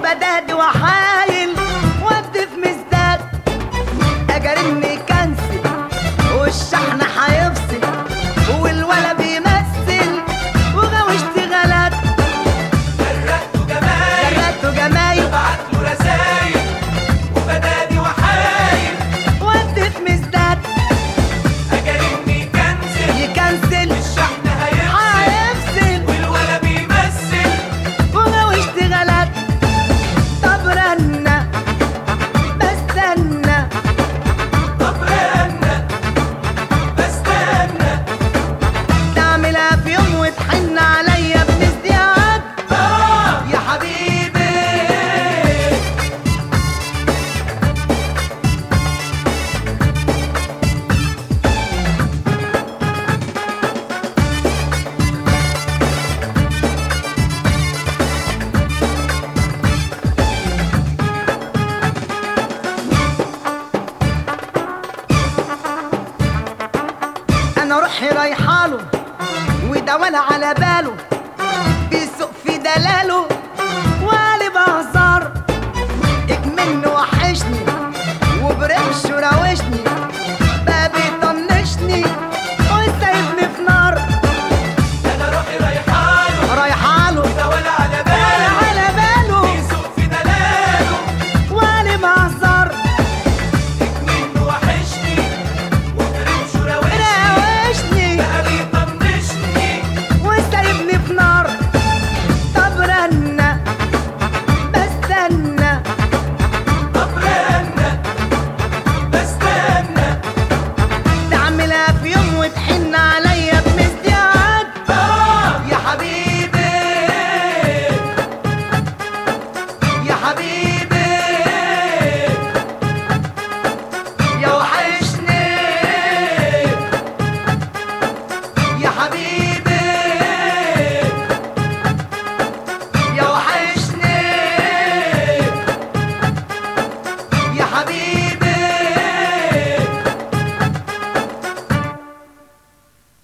وبدادي وحايل ودي في مزداد اجرني كنسل والشحن هيفصل والولا بيمثل وغاوي اشتغالات فرقته جمايل جرته جمايل بعت له رسايل وبدادي وحايل ودي في مزداد اجرني كنزل يكنسل الشحن هيفصل هيفصل والولا بيمثل وغاوي اشتغالات طب رنة بستنى طب رنة بستنى تعملها في يوم وتحن عليا بنزدياد اه يا حبيبي انا روحي رايحاله وده ولا على باله بيسوق في دلاله وقالب هزار اكمن وحشني وبرمش وراوشني بقى بيطنشني وسايبني في نار انا روحي رايحاله رايحاله ده ولا على ولا باله على باله بيسوق في دلاله وقالب هزار منه وحشني وبرمش وراوشني راوشني بقى بيطنشني وسايبني في نار طب رن